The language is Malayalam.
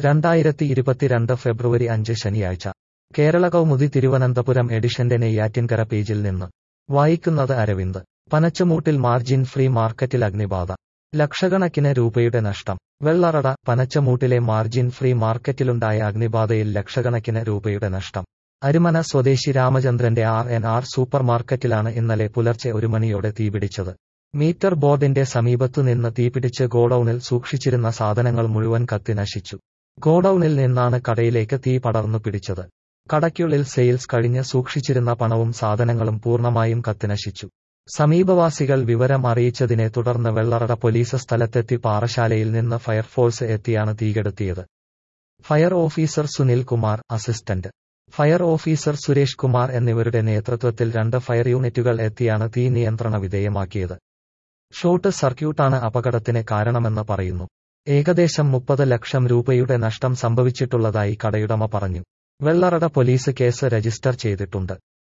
രണ്ടായിരത്തി ഇരുപത്തിരണ്ട് ഫെബ്രുവരി അഞ്ച് ശനിയാഴ്ച കേരള കൗമുദി തിരുവനന്തപുരം എഡിഷന്റെ നെയ്യാറ്റിൻകര പേജിൽ നിന്ന് വായിക്കുന്നത് അരവിന്ദ് പനച്ചമൂട്ടിൽ മാർജിൻ ഫ്രീ മാർക്കറ്റിൽ അഗ്നിബാധ ലക്ഷക്കണക്കിന് രൂപയുടെ നഷ്ടം വെള്ളറട പനച്ചമൂട്ടിലെ മാർജിൻ ഫ്രീ മാർക്കറ്റിലുണ്ടായ അഗ്നിബാധയിൽ ലക്ഷക്കണക്കിന് രൂപയുടെ നഷ്ടം അരുമന സ്വദേശി രാമചന്ദ്രന്റെ ആർ എൻ ആർ സൂപ്പർ മാർക്കറ്റിലാണ് ഇന്നലെ പുലർച്ചെ ഒരു മണിയോടെ തീപിടിച്ചത് മീറ്റർ ബോർഡിന്റെ സമീപത്തുനിന്ന് തീപിടിച്ച് ഗോഡൌണിൽ സൂക്ഷിച്ചിരുന്ന സാധനങ്ങൾ മുഴുവൻ കത്തി നശിച്ചു ഗോഡൌണിൽ നിന്നാണ് കടയിലേക്ക് തീ പടർന്നു പിടിച്ചത് കടയ്ക്കുള്ളിൽ സെയിൽസ് കഴിഞ്ഞ് സൂക്ഷിച്ചിരുന്ന പണവും സാധനങ്ങളും പൂർണ്ണമായും കത്തിനശിച്ചു സമീപവാസികൾ വിവരം അറിയിച്ചതിനെ തുടർന്ന് വെള്ളറട പോലീസ് സ്ഥലത്തെത്തി പാറശാലയിൽ നിന്ന് ഫയർഫോഴ്സ് എത്തിയാണ് തീകെടുത്തിയത് fire officer Sunil Kumar assistant fire officer Suresh Kumar എന്നിവരുടെ നേതൃത്വത്തിൽ രണ്ട് ഫയർ യൂണിറ്റുകൾ എത്തിയാണ് തീ നിയന്ത്രണ വിധേയമാക്കിയത് ഷോർട്ട് സർക്യൂട്ടാണ് അപകടത്തിന് കാരണമെന്ന് പറയുന്നു ഏകദേശം മുപ്പത് ലക്ഷം രൂപയുടെ നഷ്ടം സംഭവിച്ചിട്ടുള്ളതായി കടയുടമ പറഞ്ഞു വെള്ളറട പോലീസ് കേസ് രജിസ്റ്റർ ചെയ്തിട്ടുണ്ട്